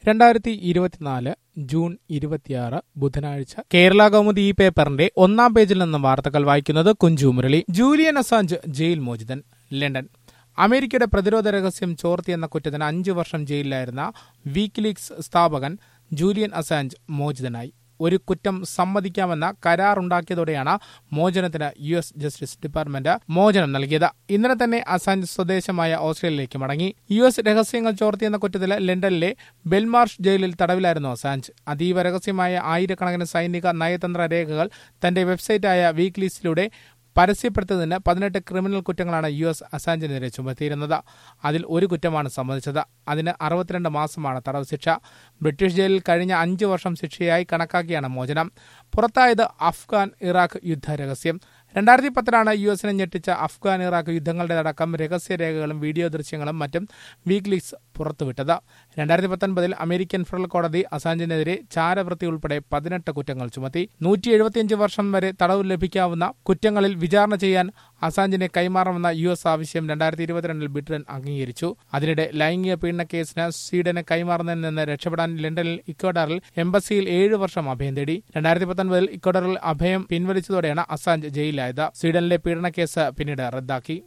രണ്ടായിരത്തി ഇരുപത്തിനാല് ജൂൺ ഇരുപത്തിയാറ് ബുധനാഴ്ച കേരള കൗമുദി ഈ പേപ്പറിന്റെ ഒന്നാം പേജിൽ നിന്ന് വാർത്തകൾ വായിക്കുന്നത് Kunju Murali Julian Assange jail മോചിതൻ ലണ്ടൻ അമേരിക്കയുടെ പ്രതിരോധ രഹസ്യം ചോർത്തിയെന്ന കുറ്റത്തിന് അഞ്ചു വർഷം ജയിലിലായിരുന്ന വീക്ക്ലീക്സ് സ്ഥാപകൻ ജൂലിയൻ അസാഞ്ച് മോചിതനായി ഒരു കുറ്റം സമ്മതിക്കാമെന്ന കരാറുണ്ടാക്കിയതോടെയാണ് മോചനത്തിന് യു എസ് ജസ്റ്റിസ് ഡിപ്പാർട്ട്മെന്റ് മോചനം നൽകിയത് ഇന്നലെ തന്നെ അസാഞ്ച് സ്വദേശമായ ഓസ്ട്രേലിയയിലേക്ക് മടങ്ങി യു എസ് രഹസ്യങ്ങൾ ചോർത്തിയെന്ന കുറ്റത്തിൽ ലണ്ടനിലെ ബെൽമാർഷ് ജയിലിൽ തടവിലായിരുന്നു അസാഞ്ച് അതീവ രഹസ്യമായ ആയിരക്കണക്കിന് സൈനിക നയതന്ത്ര രേഖകൾ തന്റെ വെബ്സൈറ്റായ വീക്ക്ലീസിലൂടെ പരസ്യപ്പെടുത്തതിന് പതിനെട്ട് ക്രിമിനൽ കുറ്റങ്ങളാണ് യു എസ് അസാഞ്ചിനെതിരെ ചുമത്തിയിരുന്നത് അതിൽ ഒരു കുറ്റമാണ് സമ്മതിച്ചത് അതിന് അറുപത്തിരണ്ട് മാസമാണ് തടവ് ശിക്ഷ ബ്രിട്ടീഷ് ജയിലിൽ കഴിഞ്ഞ അഞ്ച് വർഷം ശിക്ഷയായി കണക്കാക്കിയാണ് മോചനം പുറത്തായത് അഫ്ഗാൻ ഇറാഖ് യുദ്ധ രഹസ്യം രണ്ടായിരത്തി പത്തിലാണ് യു എസിനെ ഞെട്ടിച്ച അഫ്ഗാൻ ഇറാഖ് യുദ്ധങ്ങളുടെ അടക്കം രഹസ്യരേഖകളും വീഡിയോ ദൃശ്യങ്ങളും മറ്റും വീക്ക്ലീക്സ് പുറത്തുവിട്ടത് രണ്ടായിരത്തി പത്തൊൻപതിൽ അമേരിക്കൻ ഫെഡറൽ കോടതി അസാഞ്ചിനെതിരെ ചാരവൃത്തി ഉൾപ്പെടെ പതിനെട്ട് കുറ്റങ്ങൾ ചുമത്തി നൂറ്റി എഴുപത്തിയഞ്ച് വർഷം വരെ തടവ് ലഭിക്കാവുന്ന കുറ്റങ്ങളിൽ വിചാരണ ചെയ്യാൻ അസാഞ്ചിനെ കൈമാറണമെന്ന യു എസ് ആവശ്യം രണ്ടായിരത്തി ഇരുപത്തിരണ്ടിൽ ബ്രിട്ടൻ അംഗീകരിച്ചു അതിനിടെ ലൈംഗിക പീഡന കേസിന് സ്വീഡന് കൈമാറുന്നതിൽ നിന്ന് രക്ഷപ്പെടാൻ ലണ്ടനിൽ ഇക്വഡറിൽ എംബസിയിൽ ഏഴ് വർഷം അഭയം തേടി രണ്ടായിരത്തി പത്തൊൻപതിൽ ഇക്വഡറിൽ അഭയം പിൻവലിച്ചതോടെയാണ് അസാഞ്ച് ജയിലിലായത് സ്വീഡനിലെ പീഡന കേസ് പിന്നീട് റദ്ദാക്കി